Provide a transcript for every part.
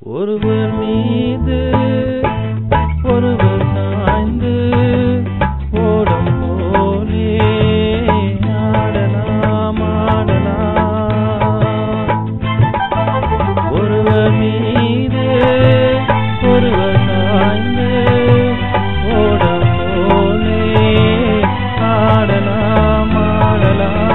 ஒருவர் மீது ஒருவர் சாய்ந்து ஓடம் போலே ஆடலாம் ஆடலாம் ஒருவர் மீது ஒருவர் சாய்ந்து ஓடம் போலே ஆடலாம் ஆடலாம்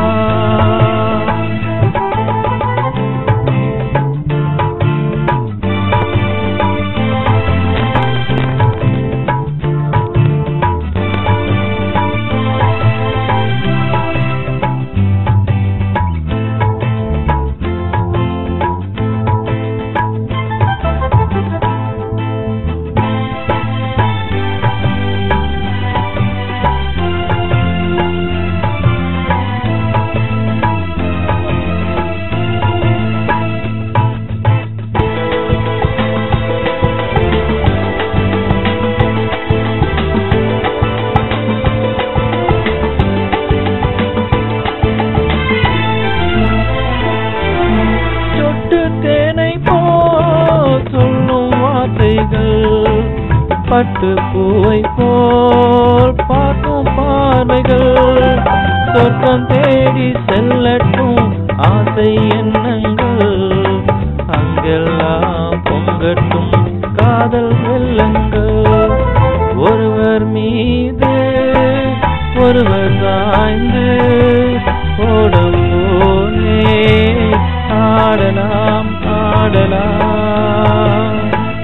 சொட்டு தேனை போல் சொல்லும் வார்த்தைகள் பட்டு பூவை போல் பார்க்கும் பார்வைகள் சொர்க்கம் தேடி செல்லட்டும் ஆசை எண்ணங்கள் அங்கெல்லாம் பொங்கட்டும் காதல் வெள்ளங்கள் ஒருவர் மீது ஒருவர் சாய்ந்து ஓடம் போலே ஆடலாம் ஆடலாம்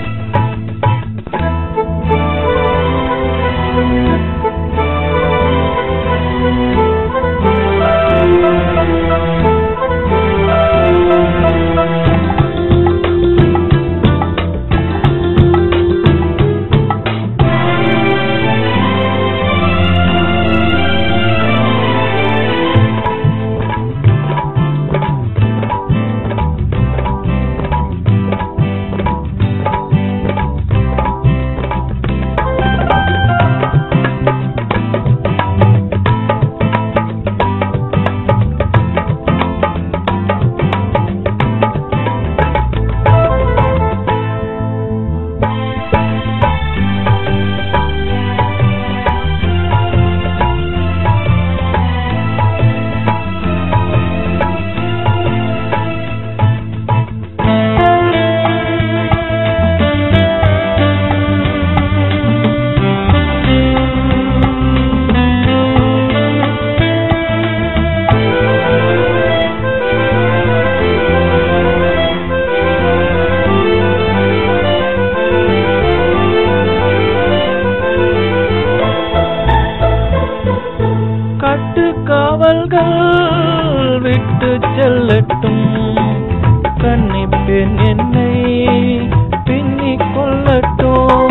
கட்டுக்காவல்கள் விட்டு செல்லட்டும் கன்னி பெண் என்னை பின்னிக் கொள்ளட்டும்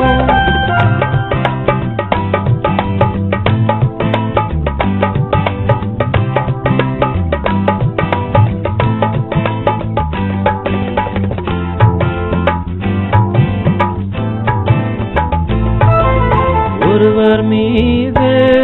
ஒருவர் மீது